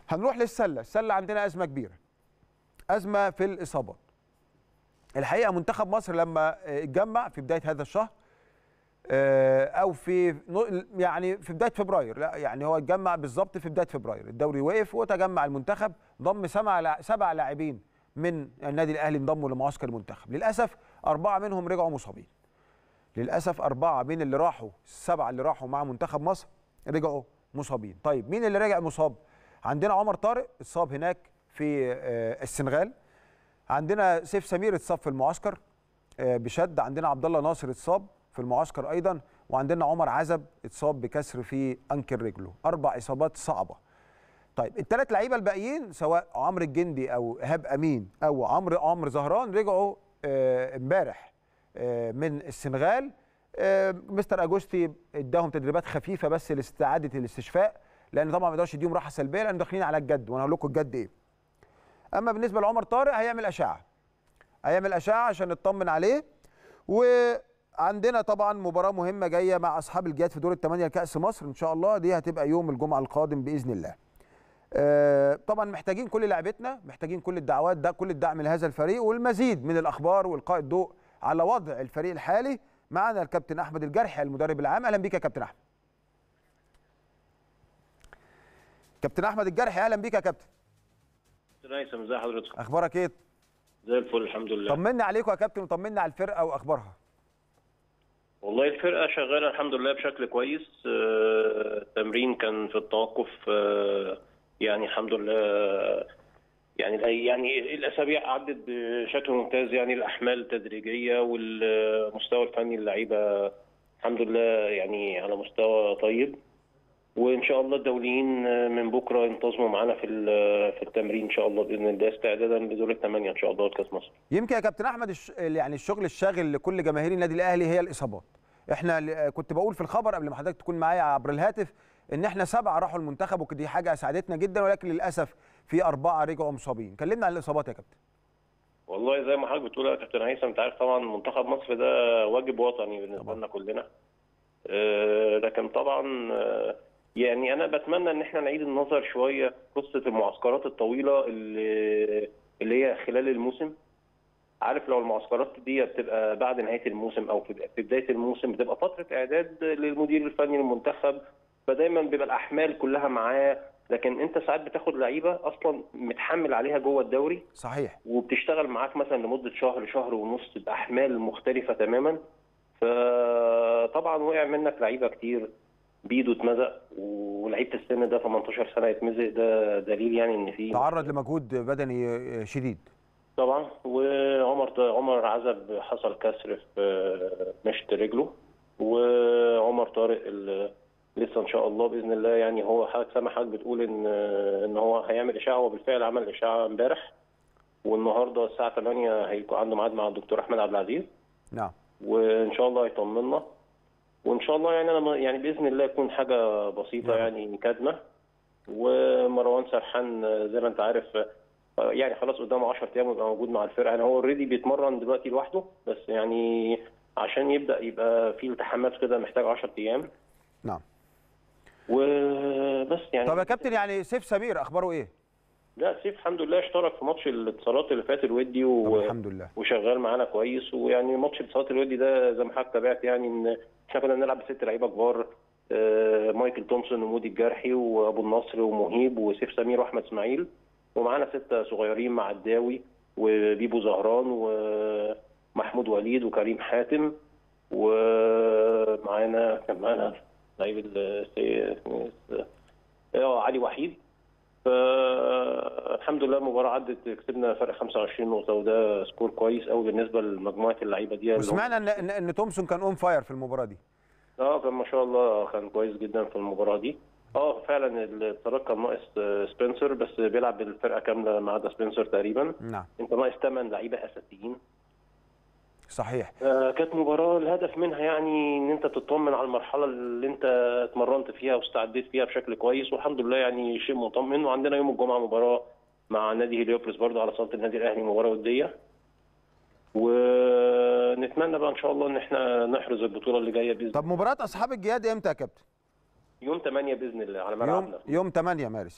هنروح للسله السله عندنا ازمه كبيره ازمه في الاصابات الحقيقه منتخب مصر لما اتجمع في بدايه هذا الشهر او في يعني في بدايه فبراير لا يعني هو اتجمع بالظبط في بدايه فبراير الدوري وقف وتجمع المنتخب ضم سبع سبع لاعبين من النادي الاهلي انضموا لمعسكر المنتخب للاسف اربعه منهم رجعوا مصابين للاسف اربعه من اللي راحوا السبعه اللي راحوا مع منتخب مصر رجعوا مصابين طيب مين اللي رجع مصاب عندنا عمر طارق اتصاب هناك في السنغال عندنا سيف سمير اتصاب في المعسكر بشد عندنا عبد الله ناصر اتصاب في المعسكر ايضا وعندنا عمر عزب اتصاب بكسر في انكل رجله اربع اصابات صعبه طيب الثلاث لعيبه الباقيين سواء عمرو الجندي او ايهاب امين او عمرو عمرو زهران رجعوا امبارح من السنغال مستر اجوستي اداهم تدريبات خفيفه بس لاستعاده الاستشفاء لان طبعا ما يقدرش يديهم راحه سلبيه لان داخلين على الجد وانا هقول لكم الجد ايه اما بالنسبه لعمر طارق هيعمل اشعه هيعمل اشعه عشان نطمن عليه وعندنا طبعا مباراه مهمه جايه مع اصحاب الجهاد في دور الثمانيه لكاس مصر ان شاء الله دي هتبقى يوم الجمعه القادم باذن الله آه طبعا محتاجين كل لعبتنا محتاجين كل الدعوات ده كل الدعم لهذا الفريق والمزيد من الاخبار والقاء الضوء على وضع الفريق الحالي معنا الكابتن احمد الجرحي المدرب العام اهلا بيك يا كابتن احمد كابتن احمد الجرحي اهلا بيك يا كابتن كابتن هيثم ازي حضرتك اخبارك ايه زي الفل الحمد لله طمنا عليكم يا كابتن وطمنا على الفرقه واخبارها والله الفرقه شغاله الحمد لله بشكل كويس التمرين كان في التوقف يعني الحمد لله يعني يعني الاسابيع عدت بشكل ممتاز يعني الاحمال تدريجيه والمستوى الفني اللعيبه الحمد لله يعني على مستوى طيب وان شاء الله الدوليين من بكره ينتظموا معانا في في التمرين ان شاء الله باذن الله استعدادا لدور الثمانيه ان شاء الله لكاس مصر. يمكن يا كابتن احمد الش... يعني الشغل الشاغل لكل جماهير النادي الاهلي هي الاصابات. احنا كنت بقول في الخبر قبل ما حضرتك تكون معايا عبر الهاتف ان احنا سبعه راحوا المنتخب ودي حاجه اسعدتنا جدا ولكن للاسف في اربعه رجعوا مصابين. كلمنا عن الاصابات يا كابتن. والله زي ما حضرتك بتقول يا كابتن هيثم انت عارف طبعا منتخب مصر ده واجب وطني بالنسبه لنا كلنا. آه لكن طبعا آه يعني انا بتمنى ان احنا نعيد النظر شويه قصه المعسكرات الطويله اللي اللي هي خلال الموسم عارف لو المعسكرات دي بتبقى بعد نهايه الموسم او في بدايه الموسم بتبقى فتره اعداد للمدير الفني للمنتخب فدايما بيبقى الاحمال كلها معاه لكن انت ساعات بتاخد لعيبه اصلا متحمل عليها جوه الدوري صحيح وبتشتغل معاك مثلا لمده شهر شهر ونص باحمال مختلفه تماما فطبعا وقع منك لعيبه كتير بيدو اتمزق ولعيبه السن ده 18 سنه يتمزق ده دليل يعني ان في تعرض لمجهود بدني شديد طبعا وعمر عمر عزب حصل كسر في مشط رجله وعمر طارق لسه ان شاء الله باذن الله يعني هو حضرتك سامع حضرتك بتقول ان ان هو هيعمل اشعه هو بالفعل عمل اشعه امبارح والنهارده الساعه 8 هيكون عنده ميعاد مع الدكتور احمد عبد العزيز نعم وان شاء الله هيطمنا وان شاء الله يعني انا يعني باذن الله يكون حاجه بسيطه نعم. يعني كدمه ومروان سرحان زي ما انت عارف يعني خلاص قدامه 10 ايام ويبقى موجود مع الفرقه يعني هو اوريدي بيتمرن دلوقتي لوحده بس يعني عشان يبدا يبقى في التحامات كده محتاج 10 ايام نعم وبس يعني طب يا كابتن يعني سيف سمير اخباره ايه؟ لا سيف الحمد لله اشترك في ماتش الاتصالات اللي فات الودي طب و... الحمد لله وشغال معانا كويس ويعني ماتش الاتصالات الودي ده زي ما حضرتك تابعت يعني ان احنا كنا بنلعب بست لعيبه كبار آه، مايكل تومسون ومودي الجرحي وابو النصر ومهيب وسيف سمير واحمد اسماعيل ومعانا سته صغيرين مع الداوي وبيبو زهران ومحمود وليد وكريم حاتم ومعانا كان معانا لعيب ال- اه علي وحيد فالحمد لله المباراه عدت كسبنا فرق 25 نقطه وده سكور كويس قوي بالنسبه لمجموعه اللعيبه دي اللي هم- وسمعنا ان ان, إن تومسون كان اون فاير في المباراه دي اه كان ما شاء الله كان كويس جدا في المباراه دي اه فعلا الاتصالات كان ناقص آه، سبنسر بس بيلعب بالفرقه كامله ما عدا سبنسر تقريبا نعم انت ناقص 8 لعيبه اساسيين صحيح آه، كانت مباراة الهدف منها يعني ان انت تطمن على المرحلة اللي انت اتمرنت فيها واستعديت فيها بشكل كويس والحمد لله يعني شيء مطمئن وعندنا يوم الجمعة مباراة مع نادي هليوبلس برضه على صالة النادي الاهلي مباراة ودية ونتمنى بقى ان شاء الله ان احنا نحرز البطولة اللي جاية باذن طب مباراه اصحاب الجهاد امتى يا كابتن؟ يوم 8 باذن الله على يوم ملعبنا يوم 8 مارس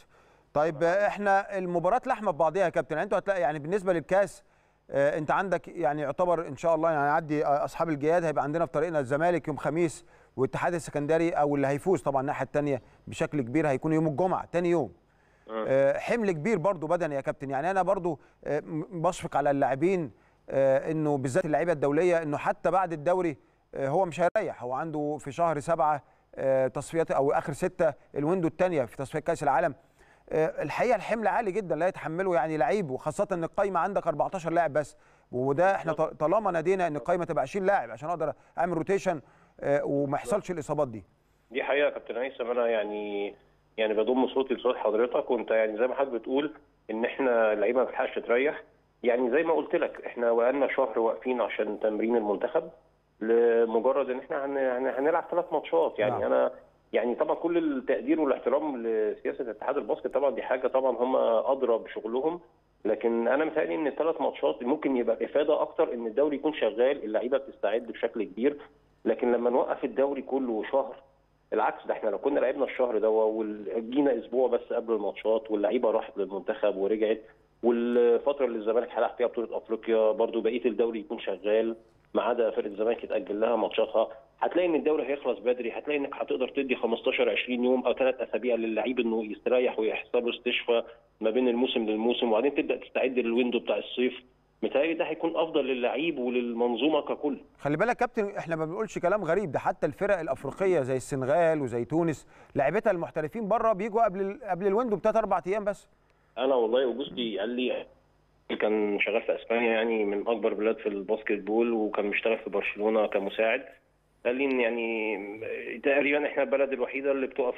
طيب آه، احنا المباراه لحمه في بعضيها يا كابتن يعني انتوا هتلاقي يعني بالنسبه للكاس آه، انت عندك يعني يعتبر ان شاء الله يعني هيعدي آه، اصحاب الجياد هيبقى عندنا في طريقنا الزمالك يوم خميس والاتحاد السكندري او اللي هيفوز طبعا الناحيه الثانيه بشكل كبير هيكون يوم الجمعه ثاني يوم آه، حمل كبير برضو بدني يا كابتن يعني انا برضو آه، م- بشفق على اللاعبين آه، انه بالذات اللعيبه الدوليه انه حتى بعد الدوري آه، هو مش هيريح هو عنده في شهر سبعة آه، تصفيات او اخر ستة الويندو الثانيه في تصفيات كاس العالم آه، الحقيقه الحمل عالي جدا لا يتحمله يعني لعيب وخاصه ان القايمه عندك 14 لاعب بس وده احنا ط- طالما نادينا ان القايمه تبقى 20 لاعب عشان اقدر اعمل روتيشن آه، وما يحصلش الاصابات دي دي حقيقه يا كابتن هيثم انا يعني يعني بضم صوتي لصوت حضرتك وانت يعني زي ما حضرتك بتقول ان احنا اللعيبه ما بتلحقش تريح يعني زي ما قلت لك احنا بقالنا شهر واقفين عشان تمرين المنتخب لمجرد ان احنا هن- هن- هنلعب ثلاث ماتشات يعني نعم. انا يعني طبعا كل التقدير والاحترام لسياسه اتحاد الباسكت طبعا دي حاجه طبعا هم ادرى بشغلهم لكن انا متهيألي ان الثلاث ماتشات ممكن يبقى افاده اكتر ان الدوري يكون شغال اللعيبه بتستعد بشكل كبير لكن لما نوقف الدوري كله شهر العكس ده احنا لو كنا لعبنا الشهر ده وجينا اسبوع بس قبل الماتشات واللعيبه راحت للمنتخب ورجعت والفتره اللي الزمالك هيلعب فيها بطوله افريقيا برضو بقيه الدوري يكون شغال ما عدا فرقه الزمالك يتاجل لها ماتشاتها هتلاقي ان الدوري هيخلص بدري هتلاقي انك هتقدر تدي 15 20 يوم او ثلاث اسابيع للعيب انه يستريح ويحصل له استشفاء ما بين الموسم للموسم وبعدين تبدا تستعد للويندو بتاع الصيف متهيألي ده هيكون افضل للعيب وللمنظومه ككل خلي بالك يا كابتن احنا ما بنقولش كلام غريب ده حتى الفرق الافريقيه زي السنغال وزي تونس لعيبتها المحترفين بره بيجوا قبل ال- قبل الويندو بثلاث اربع ايام بس انا والله اوجوستي قال لي كان شغال في اسبانيا يعني من اكبر بلاد في الباسكت بول وكان بيشتغل في برشلونه كمساعد قال لي ان يعني تقريبا احنا البلد الوحيده اللي بتقف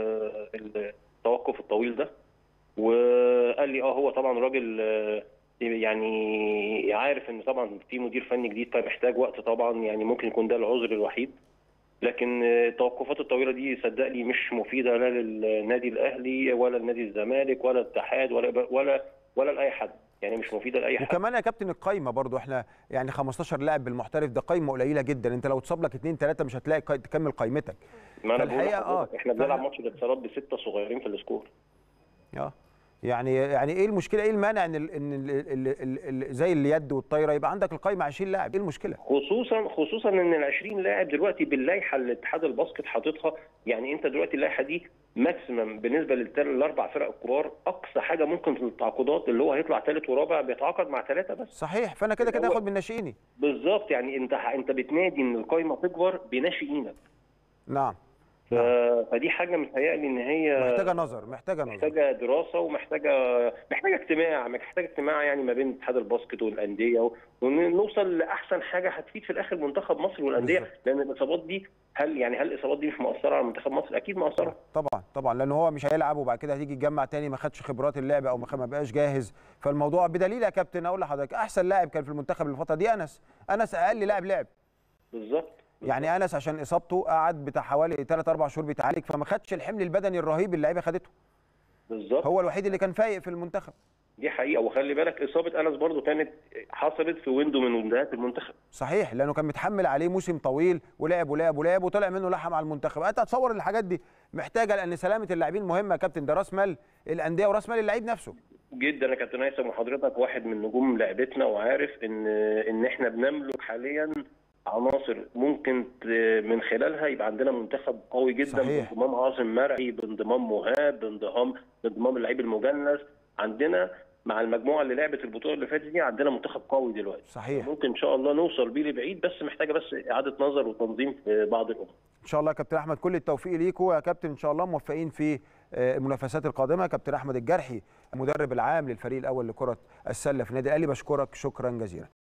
ال- التوقف الطويل ده وقال لي اه هو طبعا راجل آه، يعني عارف ان طبعا في مدير فني جديد فمحتاج وقت طبعا يعني ممكن يكون ده العذر الوحيد لكن التوقفات الطويله دي صدقني مش مفيده لا للنادي الاهلي ولا لنادي الزمالك ولا الاتحاد ولا ولا ولا لاي حد يعني مش مفيده لاي حد وكمان يا كابتن القايمه برضو احنا يعني 15 لاعب بالمحترف ده قايمه قليله جدا انت لو اتصاب لك اثنين ثلاثه مش هتلاقي قا- تكمل قايمتك ما انا بقول فالحقيقة لحضرتك آه، احنا بنلعب فأنا- ماتش الاتصالات بسته صغيرين في السكور اه يعني يعني ايه المشكله ايه المانع ان ال ان ال ال ال ال زي اليد والطايره يبقى عندك القايمه 20 لاعب ايه المشكله خصوصا خصوصا ان ال 20 لاعب دلوقتي باللائحه اللي اتحاد الباسكت حاططها يعني انت دلوقتي اللائحه دي ماكسيمم بالنسبه للاربع فرق الكبار اقصى حاجه ممكن في التعاقدات اللي هو هيطلع ثالث ورابع بيتعاقد مع ثلاثه بس صحيح فانا كده كده هو- هاخد من ناشئيني بالظبط يعني انت انت بتنادي ان القايمه تكبر بناشئينك نعم ف... فدي حاجه متهيألي ان هي محتاجه نظر محتاجه نظر محتاجه دراسه ومحتاجه محتاجه اجتماع محتاجه اجتماع يعني ما بين اتحاد الباسكت والانديه ونوصل لاحسن حاجه هتفيد في الاخر منتخب مصر والانديه بالظبط. لان الاصابات دي هل يعني هل الاصابات دي مش مؤثره على منتخب مصر؟ اكيد مؤثره طبعا طبعا لان هو مش هيلعب وبعد كده هتيجي تجمع تاني ما خدش خبرات اللعب او ما خ- ما بقاش جاهز فالموضوع بدليل يا كابتن اقول لحضرتك احسن لاعب كان في المنتخب الفتره دي انس انس اقل لاعب لعب بالظبط يعني انس عشان اصابته قعد بتاع حوالي 3 4 شهور بيتعالج فما خدش الحمل البدني الرهيب اللي اللعيبه خدته بالظبط هو الوحيد اللي كان فايق في المنتخب دي حقيقه وخلي بالك اصابه انس برضو كانت حصلت في ويندو من ويندوهات المنتخب صحيح لانه كان متحمل عليه موسم طويل ولعب ولعب ولعب وطلع منه لحم على المنتخب انت تصور الحاجات دي محتاجه لان سلامه اللاعبين مهمه يا كابتن ده راس مال الانديه وراس مال اللعيب نفسه جدا يا كابتن هيثم وحضرتك واحد من نجوم لعبتنا وعارف ان ان احنا بنملك حاليا عناصر ممكن ت- من خلالها يبقى عندنا منتخب قوي جدا صحيح. بانضمام عاصم مرعي بانضمام مهاب بانضمام بانضمام اللعيب المجنس عندنا مع المجموعه اللي لعبت البطوله اللي فاتت دي عندنا منتخب قوي دلوقتي صحيح ممكن ان شاء الله نوصل بيه لبعيد بس محتاجه بس اعاده نظر وتنظيم في بعض الامور ان شاء الله يا كابتن احمد كل التوفيق ليكم يا كابتن ان شاء الله موفقين في آه، المنافسات القادمه كابتن احمد الجرحي المدرب العام للفريق الاول لكره السله في النادي الاهلي بشكرك شكرا جزيلا